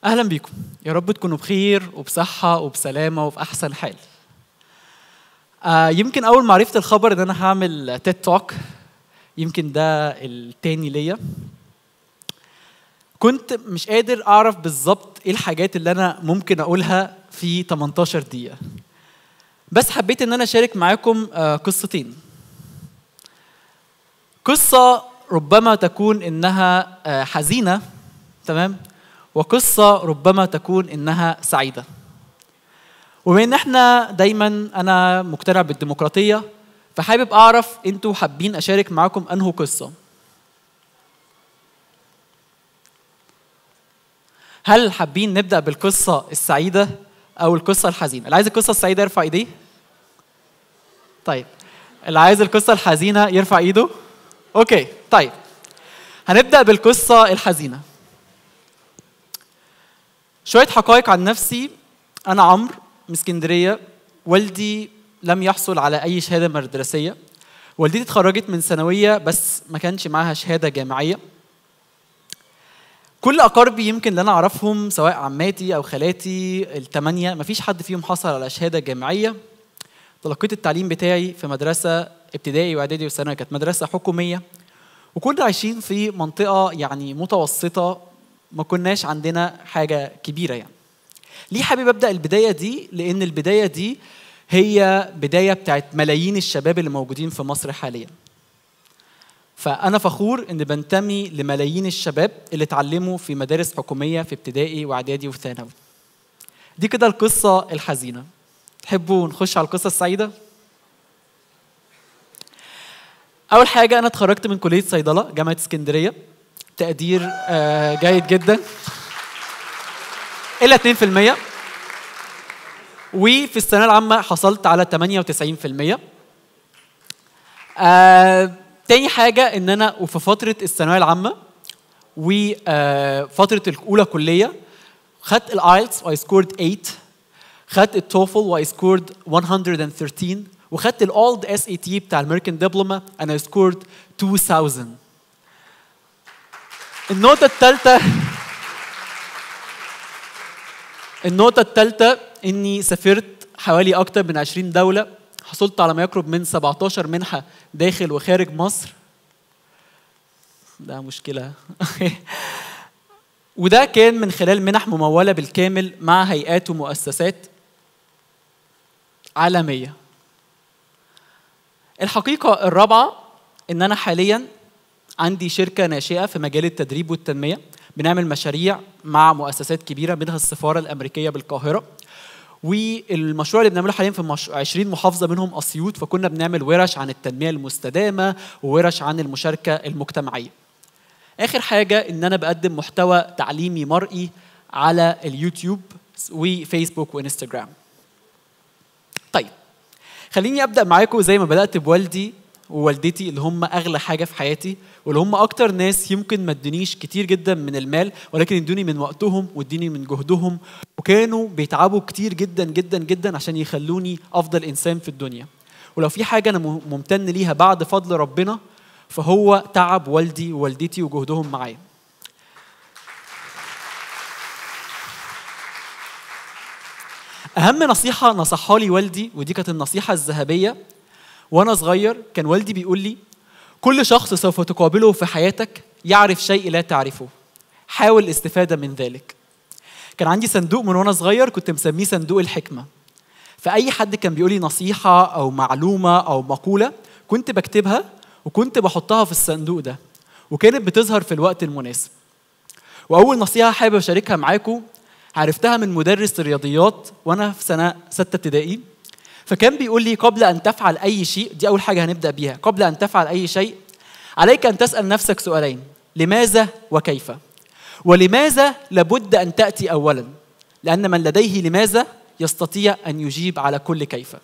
اهلا بيكم يا رب تكونوا بخير وبصحه وبسلامه وفي احسن حال آه يمكن اول ما عرفت الخبر ان انا هعمل تيد توك يمكن ده التاني ليا كنت مش قادر اعرف بالظبط ايه الحاجات اللي انا ممكن اقولها في 18 دقيقه بس حبيت ان انا اشارك معاكم آه قصتين قصه ربما تكون انها آه حزينه تمام وقصه ربما تكون انها سعيده وبما ان احنا دايما انا مقتنع بالديمقراطيه فحابب اعرف انتوا حابين اشارك معاكم انه قصه هل حابين نبدا بالقصه السعيده او القصه الحزينه اللي عايز القصه السعيده يرفع ايديه طيب اللي عايز القصه الحزينه يرفع ايده اوكي طيب هنبدا بالقصه الحزينه شويه حقائق عن نفسي انا عمرو من اسكندريه والدي لم يحصل على اي شهاده مدرسيه والدتي اتخرجت من ثانويه بس ما كانش معاها شهاده جامعيه كل اقاربي يمكن اللي انا اعرفهم سواء عماتي او خالاتي الثمانيه ما فيش حد فيهم حصل على شهاده جامعيه تلقيت التعليم بتاعي في مدرسه ابتدائي واعدادي وثانوي كانت مدرسه حكوميه وكنا عايشين في منطقه يعني متوسطه ما كناش عندنا حاجه كبيره يعني ليه حابب ابدا البدايه دي لان البدايه دي هي بدايه بتاعت ملايين الشباب اللي موجودين في مصر حاليا فانا فخور ان بنتمي لملايين الشباب اللي اتعلموا في مدارس حكوميه في ابتدائي واعدادي وثانوي دي كده القصه الحزينه تحبوا نخش على القصه السعيده اول حاجه انا اتخرجت من كليه صيدله جامعه اسكندريه تقدير آه جيد جدا الا 2% وفي الثانويه العامه حصلت على 98% آه تاني حاجه ان انا وفي فتره الثانويه العامه وفتره الاولى كليه خدت الايلتس واي سكورد 8 خدت التوفل واي سكورد 113 وخدت الاولد اس اي تي بتاع الامريكان دبلوما انا سكورد 2000 النقطه الثالثه النقطة الثالثة إني سافرت حوالي أكتر من 20 دولة حصلت على ما يقرب من 17 منحة داخل وخارج مصر ده مشكلة وده كان من خلال منح ممولة بالكامل مع هيئات ومؤسسات عالمية الحقيقة الرابعة إن أنا حاليا عندي شركة ناشئة في مجال التدريب والتنمية بنعمل مشاريع مع مؤسسات كبيره منها السفاره الامريكيه بالقاهره والمشروع اللي بنعمله حاليا في مش... 20 محافظه منهم اسيوط فكنا بنعمل ورش عن التنميه المستدامه وورش عن المشاركه المجتمعيه. اخر حاجه ان انا بقدم محتوى تعليمي مرئي على اليوتيوب وفيسبوك وانستجرام. طيب خليني ابدا معاكم زي ما بدات بوالدي ووالدتي اللي هم اغلى حاجه في حياتي واللي هم اكتر ناس يمكن ما ادونيش كتير جدا من المال ولكن ادوني من وقتهم وادوني من جهدهم وكانوا بيتعبوا كتير جدا جدا جدا عشان يخلوني افضل انسان في الدنيا ولو في حاجه انا ممتن ليها بعد فضل ربنا فهو تعب والدي ووالدتي وجهدهم معايا اهم نصيحه نصحها لي والدي ودي كانت النصيحه الذهبيه وانا صغير كان والدي بيقول لي كل شخص سوف تقابله في حياتك يعرف شيء لا تعرفه حاول الاستفاده من ذلك كان عندي صندوق من وانا صغير كنت مسميه صندوق الحكمه فاي حد كان بيقول لي نصيحه او معلومه او مقوله كنت بكتبها وكنت بحطها في الصندوق ده وكانت بتظهر في الوقت المناسب واول نصيحه حابب اشاركها معاكم عرفتها من مدرس الرياضيات وانا في سنه سته ابتدائي فكان بيقول لي قبل ان تفعل اي شيء دي اول حاجه هنبدا بيها قبل ان تفعل اي شيء عليك ان تسال نفسك سؤالين لماذا وكيف ولماذا لابد ان تاتي اولا لان من لديه لماذا يستطيع ان يجيب على كل كيف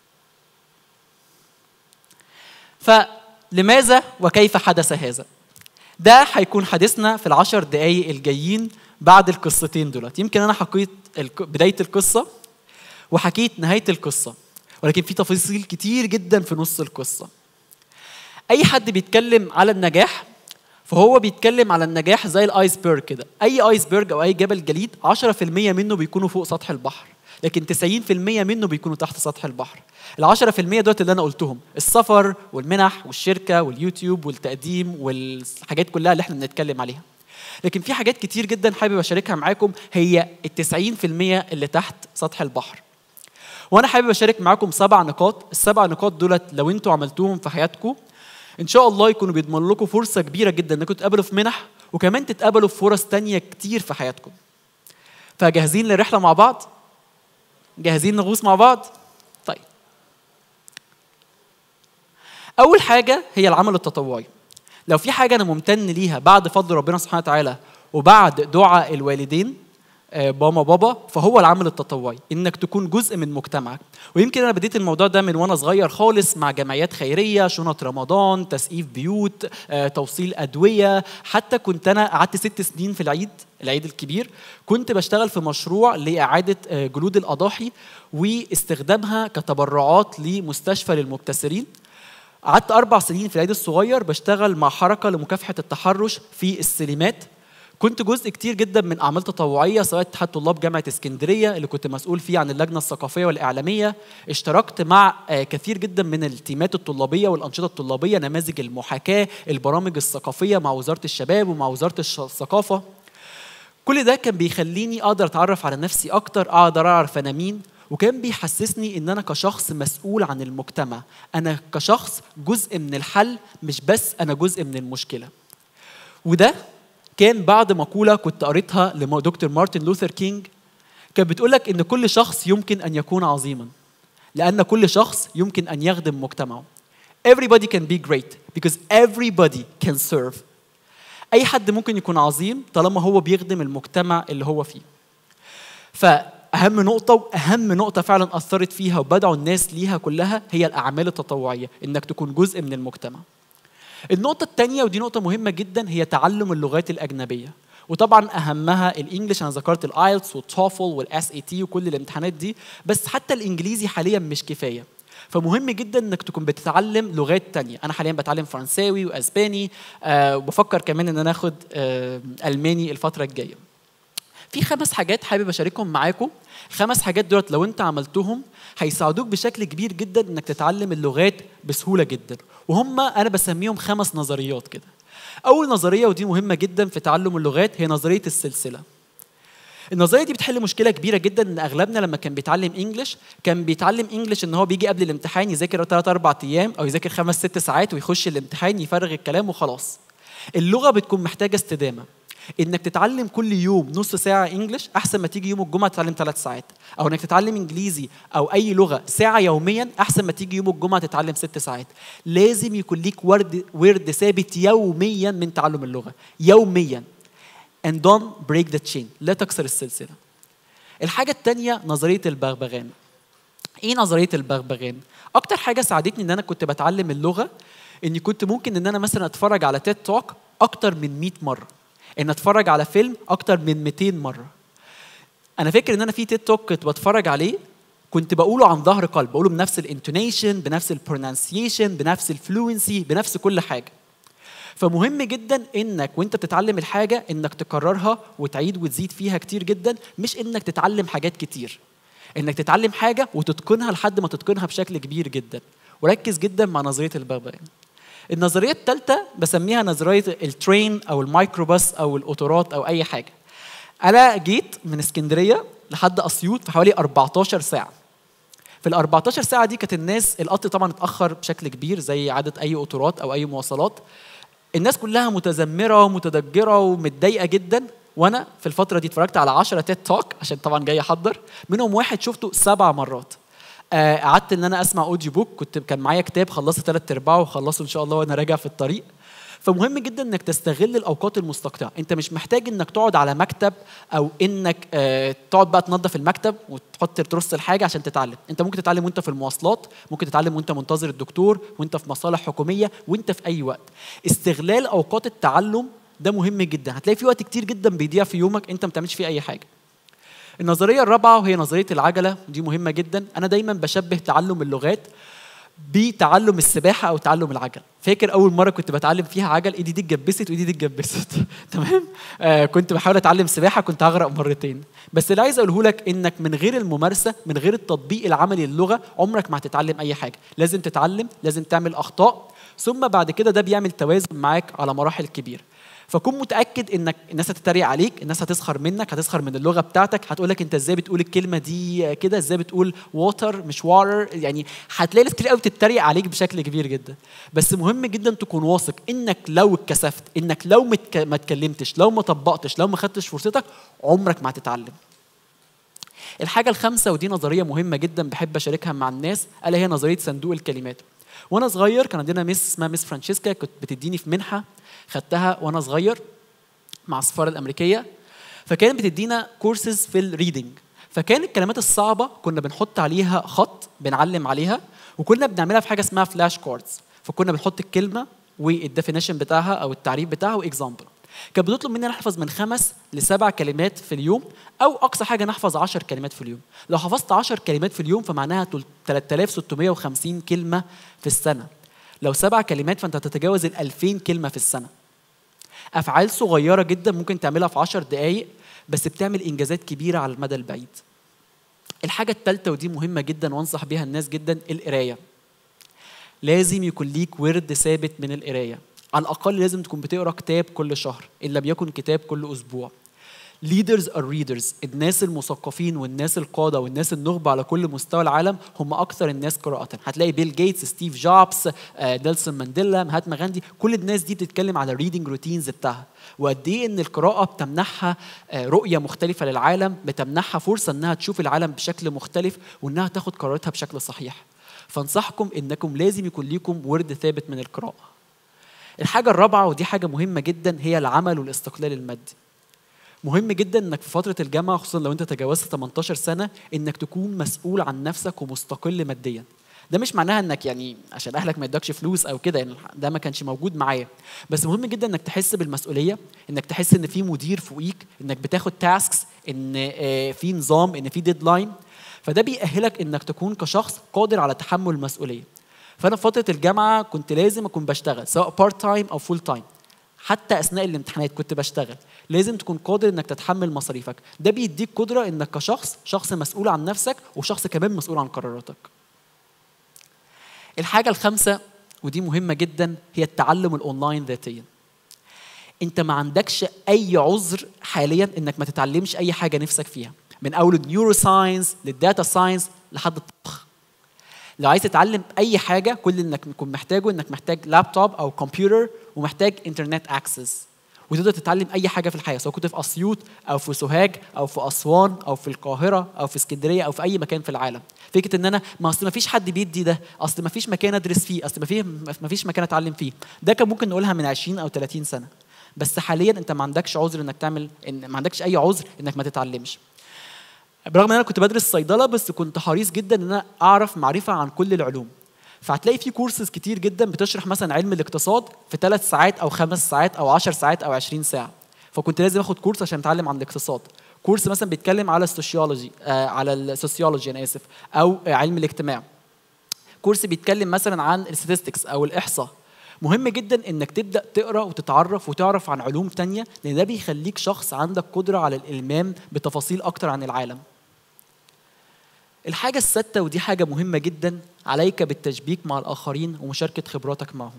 فلماذا وكيف حدث هذا ده هيكون حديثنا في العشر دقايق الجايين بعد القصتين دولت يمكن انا حكيت بدايه القصه وحكيت نهايه القصه ولكن في تفاصيل كتير جدا في نص القصه اي حد بيتكلم على النجاح فهو بيتكلم على النجاح زي الايسبرج كده اي ايسبرج او اي جبل جليد 10% منه بيكونوا فوق سطح البحر لكن 90% منه بيكونوا تحت سطح البحر ال 10% دوت اللي انا قلتهم السفر والمنح والشركه واليوتيوب والتقديم والحاجات كلها اللي احنا بنتكلم عليها لكن في حاجات كتير جدا حابب اشاركها معاكم هي ال 90% اللي تحت سطح البحر وانا حابب اشارك معاكم سبع نقاط السبع نقاط دولت لو انتوا عملتوهم في حياتكم ان شاء الله يكونوا بيضمن لكم فرصه كبيره جدا انكم تتقابلوا في منح وكمان تتقابلوا في فرص تانية كتير في حياتكم فجاهزين للرحله مع بعض جاهزين نغوص مع بعض طيب اول حاجه هي العمل التطوعي لو في حاجه انا ممتن ليها بعد فضل ربنا سبحانه وتعالى وبعد دعاء الوالدين آه، ماما بابا فهو العمل التطوعي انك تكون جزء من مجتمعك ويمكن انا بديت الموضوع ده من وانا صغير خالص مع جمعيات خيريه شنط رمضان تسقيف بيوت آه، توصيل ادويه حتى كنت انا قعدت ست سنين في العيد العيد الكبير كنت بشتغل في مشروع لاعاده آه، جلود الاضاحي واستخدامها كتبرعات لمستشفى للمبتسرين قعدت اربع سنين في العيد الصغير بشتغل مع حركه لمكافحه التحرش في السينمات كنت جزء كتير جدا من اعمال تطوعيه سواء اتحاد طلاب جامعه اسكندريه اللي كنت مسؤول فيه عن اللجنه الثقافيه والاعلاميه اشتركت مع آه، كثير جدا من التيمات الطلابيه والانشطه الطلابيه نماذج المحاكاه البرامج الثقافيه مع وزاره الشباب ومع وزاره الش- الثقافه كل ده كان بيخليني اقدر اتعرف على نفسي اكتر اقدر اعرف انا مين وكان بيحسسني ان انا كشخص مسؤول عن المجتمع انا كشخص جزء من الحل مش بس انا جزء من المشكله وده كان بعد مقوله كنت قريتها لدكتور مارتن لوثر كينج كانت بتقول لك ان كل شخص يمكن ان يكون عظيما لان كل شخص يمكن ان يخدم مجتمعه everybody can be great because everybody can serve اي حد ممكن يكون عظيم طالما هو بيخدم المجتمع اللي هو فيه فاهم نقطه واهم نقطه فعلا اثرت فيها وبدعوا الناس ليها كلها هي الاعمال التطوعيه انك تكون جزء من المجتمع النقطة الثانية ودي نقطة مهمة جدا هي تعلم اللغات الأجنبية وطبعا أهمها الإنجليش أنا ذكرت الآيلتس والتوفل والإس اي تي وكل الامتحانات دي بس حتى الإنجليزي حاليا مش كفاية فمهم جدا انك تكون بتتعلم لغات تانية انا حاليا بتعلم فرنساوي واسباني أه وبفكر كمان ان انا اخد أه الماني الفتره الجايه في خمس حاجات حابب اشاركهم معاكم الخمس حاجات دولت لو انت عملتهم هيساعدوك بشكل كبير جدا انك تتعلم اللغات بسهوله جدا وهم انا بسميهم خمس نظريات كده اول نظريه ودي مهمه جدا في تعلم اللغات هي نظريه السلسله النظريه دي بتحل مشكله كبيره جدا ان اغلبنا لما كان بيتعلم انجلش كان بيتعلم انجلش ان هو بيجي قبل الامتحان يذاكر 3 4 ايام او يذاكر خمس ست ساعات ويخش الامتحان يفرغ الكلام وخلاص اللغه بتكون محتاجه استدامه انك تتعلم كل يوم نص ساعه انجلش احسن ما تيجي يوم الجمعه تتعلم ثلاث ساعات او انك تتعلم انجليزي او اي لغه ساعه يوميا احسن ما تيجي يوم الجمعه تتعلم ست ساعات لازم يكون ليك ورد ورد ثابت يوميا من تعلم اللغه يوميا and don't break the chain لا تكسر السلسله الحاجه الثانيه نظريه البغبغان ايه نظريه البغبغان اكتر حاجه ساعدتني ان انا كنت بتعلم اللغه اني كنت ممكن ان انا مثلا اتفرج على تيد توك اكتر من 100 مره ان اتفرج على فيلم اكتر من 200 مره انا فاكر ان انا في تيد توك كنت بتفرج عليه كنت بقوله عن ظهر قلب بقوله بنفس الانتونيشن بنفس البرونانسيشن بنفس الفلوينسي بنفس كل حاجه فمهم جدا انك وانت بتتعلم الحاجه انك تكررها وتعيد وتزيد فيها كتير جدا مش انك تتعلم حاجات كتير انك تتعلم حاجه وتتقنها لحد ما تتقنها بشكل كبير جدا وركز جدا مع نظريه البغبغان النظريه الثالثه بسميها نظريه الترين او الميكروباص او القطارات او اي حاجه انا جيت من اسكندريه لحد اسيوط في حوالي 14 ساعه في ال 14 ساعه دي كانت الناس القطر طبعا اتاخر بشكل كبير زي عاده اي قطارات او اي مواصلات الناس كلها متذمره ومتضجره ومتضايقه جدا وانا في الفتره دي اتفرجت على 10 تيد توك عشان طبعا جاي احضر منهم واحد شفته سبع مرات آه، قعدت ان انا اسمع اوديو بوك كنت كان معايا كتاب خلصت ثلاث ارباعه وخلصه ان شاء الله وانا راجع في الطريق فمهم جدا انك تستغل الاوقات المستقطعه انت مش محتاج انك تقعد على مكتب او انك آه، تقعد بقى تنظف المكتب وتحط ترص الحاجه عشان تتعلم انت ممكن تتعلم وانت في المواصلات ممكن تتعلم وانت منتظر الدكتور وانت في مصالح حكوميه وانت في اي وقت استغلال اوقات التعلم ده مهم جدا هتلاقي في وقت كتير جدا بيضيع في يومك انت ما بتعملش فيه اي حاجه النظريه الرابعه وهي نظريه العجله دي مهمه جدا انا دايما بشبه تعلم اللغات بتعلم السباحه او تعلم العجل فاكر اول مره كنت بتعلم فيها عجل ايدي دي اتجبست وايدي دي اتجبست تمام آه كنت بحاول اتعلم سباحه كنت هغرق مرتين بس اللي عايز اقوله لك انك من غير الممارسه من غير التطبيق العملي للغه عمرك ما هتتعلم اي حاجه لازم تتعلم لازم تعمل اخطاء ثم بعد كده ده بيعمل توازن معاك على مراحل كبيره فكون متاكد انك الناس هتتريق عليك الناس هتسخر منك هتسخر من اللغه بتاعتك هتقول لك انت ازاي بتقول الكلمه دي كده ازاي بتقول ووتر مش واتر يعني هتلاقي ناس كتير قوي بتتريق عليك بشكل كبير جدا بس مهم جدا تكون واثق انك لو اتكسفت انك لو متك... ما اتكلمتش لو ما طبقتش لو ما خدتش فرصتك عمرك ما هتتعلم الحاجه الخامسه ودي نظريه مهمه جدا بحب اشاركها مع الناس الا هي نظريه صندوق الكلمات وانا صغير كان عندنا ميس اسمها ميس فرانشيسكا كنت بتديني في منحه خدتها وانا صغير مع السفاره الامريكيه فكانت بتدينا كورسز في الريدنج فكان الكلمات الصعبه كنا بنحط عليها خط بنعلم عليها وكنا بنعملها في حاجه اسمها فلاش كاردز فكنا بنحط الكلمه والديفينيشن بتاعها او التعريف بتاعها واكزامبل كانت بتطلب مننا نحفظ من خمس لسبع كلمات في اليوم او اقصى حاجه نحفظ 10 كلمات في اليوم لو حفظت 10 كلمات في اليوم فمعناها 3650 كلمه في السنه لو سبع كلمات فانت هتتجاوز ال 2000 كلمه في السنه افعال صغيره جدا ممكن تعملها في 10 دقائق بس بتعمل انجازات كبيره على المدى البعيد الحاجه الثالثه ودي مهمه جدا وانصح بيها الناس جدا القرايه لازم يكون ليك ورد ثابت من القرايه على الاقل لازم تكون بتقرا كتاب كل شهر ان لم يكن كتاب كل اسبوع leaders are readers الناس المثقفين والناس القادة والناس النخبة على كل مستوى العالم هم أكثر الناس قراءة هتلاقي بيل جيتس ستيف جوبز نيلسون مانديلا مهاتما غاندي كل الناس دي بتتكلم على الريدنج روتينز بتاعها وقد ايه ان القراءة بتمنحها رؤية مختلفة للعالم بتمنحها فرصة انها تشوف العالم بشكل مختلف وانها تاخد قراراتها بشكل صحيح فانصحكم انكم لازم يكون ليكم ورد ثابت من القراءة الحاجة الرابعة ودي حاجة مهمة جدا هي العمل والاستقلال المادي مهم جدا انك في فتره الجامعه خصوصا لو انت تجاوزت 18 سنه انك تكون مسؤول عن نفسك ومستقل ماديا ده مش معناها انك يعني عشان اهلك ما يدكش فلوس او كده يعني ده ما كانش موجود معايا بس مهم جدا انك تحس بالمسؤوليه انك تحس ان في مدير فوقيك انك بتاخد تاسكس ان في نظام ان في ديدلاين فده بيأهلك انك تكون كشخص قادر على تحمل المسؤوليه فانا في فتره الجامعه كنت لازم اكون بشتغل سواء بارت تايم او فول تايم حتى اثناء الامتحانات كنت بشتغل لازم تكون قادر انك تتحمل مصاريفك ده بيديك قدره انك كشخص شخص مسؤول عن نفسك وشخص كمان مسؤول عن قراراتك الحاجه الخامسه ودي مهمه جدا هي التعلم الاونلاين ذاتيا انت ما عندكش اي عذر حاليا انك ما تتعلمش اي حاجه نفسك فيها من اول النيورو ساينس للداتا ساينس لحد الطبخ لو عايز تتعلم اي حاجه كل انك تكون محتاجه انك محتاج لابتوب او كمبيوتر ومحتاج انترنت اكسس وتقدر تتعلم اي حاجه في الحياه سواء كنت في اسيوط او في سوهاج او في اسوان او في القاهره او في اسكندريه او في اي مكان في العالم فكره ان انا ما اصل ما فيش حد بيدي ده اصل ما فيش مكان ادرس فيه اصل ما فيه ما فيش مكان اتعلم فيه ده كان ممكن نقولها من 20 او 30 سنه بس حاليا انت ما عندكش عذر انك تعمل إن ما عندكش اي عذر انك ما تتعلمش برغم ان انا كنت بدرس صيدله بس كنت حريص جدا ان انا اعرف معرفه عن كل العلوم فهتلاقي في كورسز كتير جدا بتشرح مثلا علم الاقتصاد في ثلاث ساعات او خمس ساعات او 10 ساعات او 20 ساعه فكنت لازم اخد كورس عشان اتعلم عن الاقتصاد كورس مثلا بيتكلم على السوشيولوجي آه على السوسيولوجي انا اسف او آه علم الاجتماع كورس بيتكلم مثلا عن الستاتستكس او الاحصاء مهم جدا انك تبدا تقرا وتتعرف وتعرف عن علوم تانية لان ده بيخليك شخص عندك قدره على الالمام بتفاصيل اكتر عن العالم الحاجة السادسة ودي حاجة مهمة جدا عليك بالتشبيك مع الآخرين ومشاركة خبراتك معهم.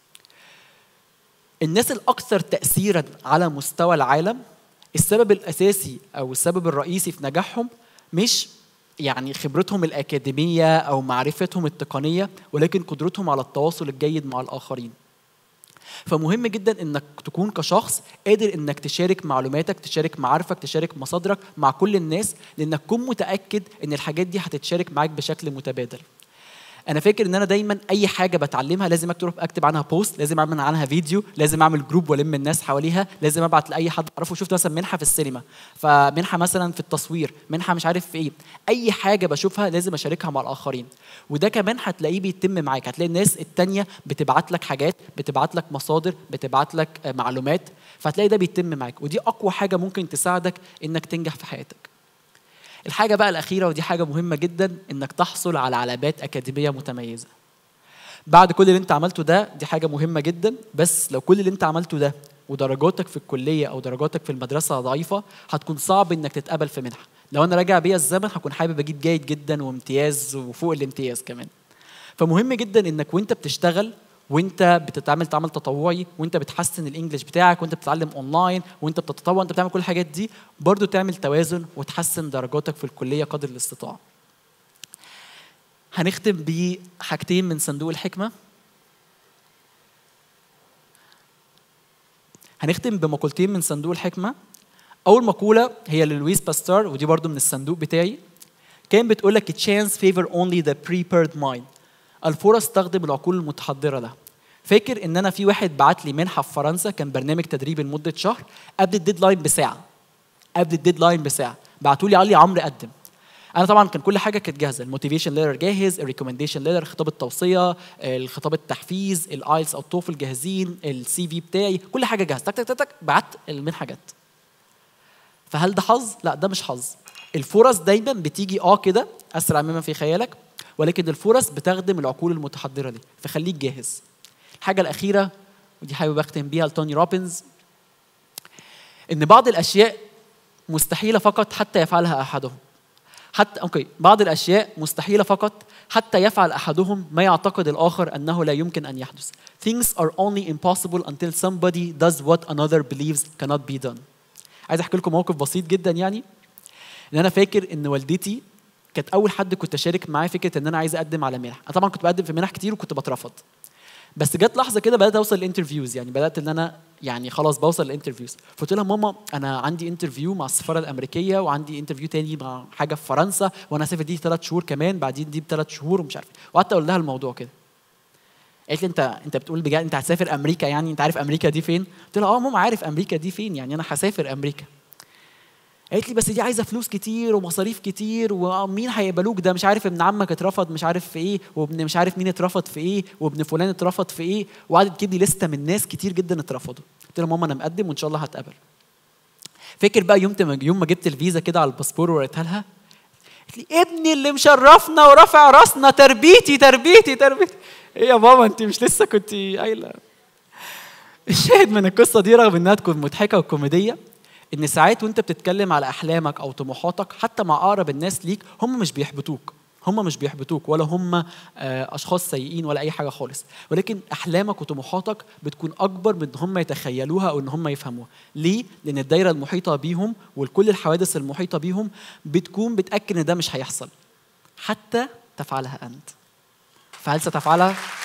الناس الأكثر تأثيرا على مستوى العالم السبب الأساسي أو السبب الرئيسي في نجاحهم مش يعني خبرتهم الأكاديمية أو معرفتهم التقنية ولكن قدرتهم على التواصل الجيد مع الآخرين. فمهم جدا انك تكون كشخص قادر انك تشارك معلوماتك تشارك معارفك تشارك مصادرك مع كل الناس لانك تكون متاكد ان الحاجات دي هتتشارك معاك بشكل متبادل انا فاكر ان انا دايما اي حاجه بتعلمها لازم اكتب اكتب عنها بوست لازم اعمل عنها فيديو لازم اعمل جروب والم الناس حواليها لازم ابعت لاي حد اعرفه شفت مثلا منحه في السينما فمنحه مثلا في التصوير منحه مش عارف في ايه اي حاجه بشوفها لازم اشاركها مع الاخرين وده كمان هتلاقيه بيتم معاك هتلاقي الناس التانية بتبعت لك حاجات بتبعت لك مصادر بتبعت لك معلومات فهتلاقي ده بيتم معاك ودي اقوى حاجه ممكن تساعدك انك تنجح في حياتك الحاجة بقى الأخيرة ودي حاجة مهمة جدا إنك تحصل على علامات أكاديمية متميزة. بعد كل اللي انت عملته ده دي حاجه مهمه جدا بس لو كل اللي انت عملته ده ودرجاتك في الكليه او درجاتك في المدرسه ضعيفه هتكون صعب انك تتقبل في منحه لو انا راجع بيا الزمن هكون حابب اجيب جيد جدا وامتياز وفوق الامتياز كمان فمهم جدا انك وانت بتشتغل وانت بتتعامل تعامل تطوعي وانت بتحسن الانجليش بتاعك وانت بتتعلم اونلاين وانت بتتطوع انت بتعمل كل الحاجات دي برضو تعمل توازن وتحسن درجاتك في الكليه قدر الاستطاعه هنختم بحاجتين من صندوق الحكمه هنختم بمقولتين من صندوق الحكمه اول مقوله هي للويس باستار ودي برضو من الصندوق بتاعي كان بتقول لك chance favor only the prepared mind الفرص تخدم العقول المتحضره لها فاكر ان انا في واحد بعت لي منحه في فرنسا كان برنامج تدريب لمده شهر قبل الديدلاين بساعه قبل الديدلاين بساعه بعتوا لي قال لي عمرو قدم انا طبعا كان كل حاجه كانت جاهزه الموتيفيشن ليتر جاهز الريكومنديشن ليتر خطاب التوصيه الخطاب التحفيز الايلتس او التوفل جاهزين السي في بتاعي كل حاجه جاهزه تك تك تك, تك بعت المنحه جت فهل ده حظ لا ده مش حظ الفرص دايما بتيجي اه كده اسرع مما في خيالك ولكن الفرص بتخدم العقول المتحضره دي فخليك جاهز الحاجه الاخيره ودي حابب اختم بيها لتوني روبنز ان بعض الاشياء مستحيله فقط حتى يفعلها احدهم حتى اوكي بعض الاشياء مستحيله فقط حتى يفعل احدهم ما يعتقد الاخر انه لا يمكن ان يحدث things are only impossible until somebody does what another believes cannot be done عايز احكي لكم موقف بسيط جدا يعني ان انا فاكر ان والدتي كانت اول حد كنت اشارك معاه فكره ان انا عايز اقدم على منح انا طبعا كنت بقدم في منح كتير وكنت بترفض بس جت لحظه كده بدات اوصل للانترفيوز يعني بدات ان انا يعني خلاص بوصل للانترفيوز فقلت لها ماما انا عندي انترفيو مع السفاره الامريكيه وعندي انترفيو تاني مع حاجه في فرنسا وانا هسافر دي ثلاث شهور كمان بعدين دي بثلاث شهور ومش عارف وقعدت اقول لها الموضوع كده قالت لي انت انت بتقول بجد انت هتسافر امريكا يعني انت عارف امريكا دي فين؟ قلت لها اه ماما عارف امريكا دي فين يعني انا هسافر امريكا قالت لي بس دي عايزه فلوس كتير ومصاريف كتير ومين هيقبلوك ده مش عارف ابن عمك اترفض مش عارف في ايه وابن مش عارف مين اترفض في ايه وابن فلان اترفض في ايه وقعدت تجيب لي لسته من ناس كتير جدا اترفضوا قلت لها ماما انا مقدم وان شاء الله هتقبل فاكر بقى يوم يوم ما جبت الفيزا كده على الباسبور ووريتها لها قالت لي ابني اللي مشرفنا ورافع راسنا تربيتي تربيتي تربيتي ايه يا ماما انت مش لسه كنت قايله الشاهد من القصه دي رغم انها تكون مضحكه وكوميديه ان ساعات وانت بتتكلم على احلامك او طموحاتك حتى مع اقرب الناس ليك هم مش بيحبطوك هم مش بيحبطوك ولا هم اشخاص سيئين ولا اي حاجه خالص ولكن احلامك وطموحاتك بتكون اكبر من ان هم يتخيلوها او ان هم يفهموها ليه لان الدايره المحيطه بيهم وكل الحوادث المحيطه بيهم بتكون بتاكد ان ده مش هيحصل حتى تفعلها انت فهل ستفعلها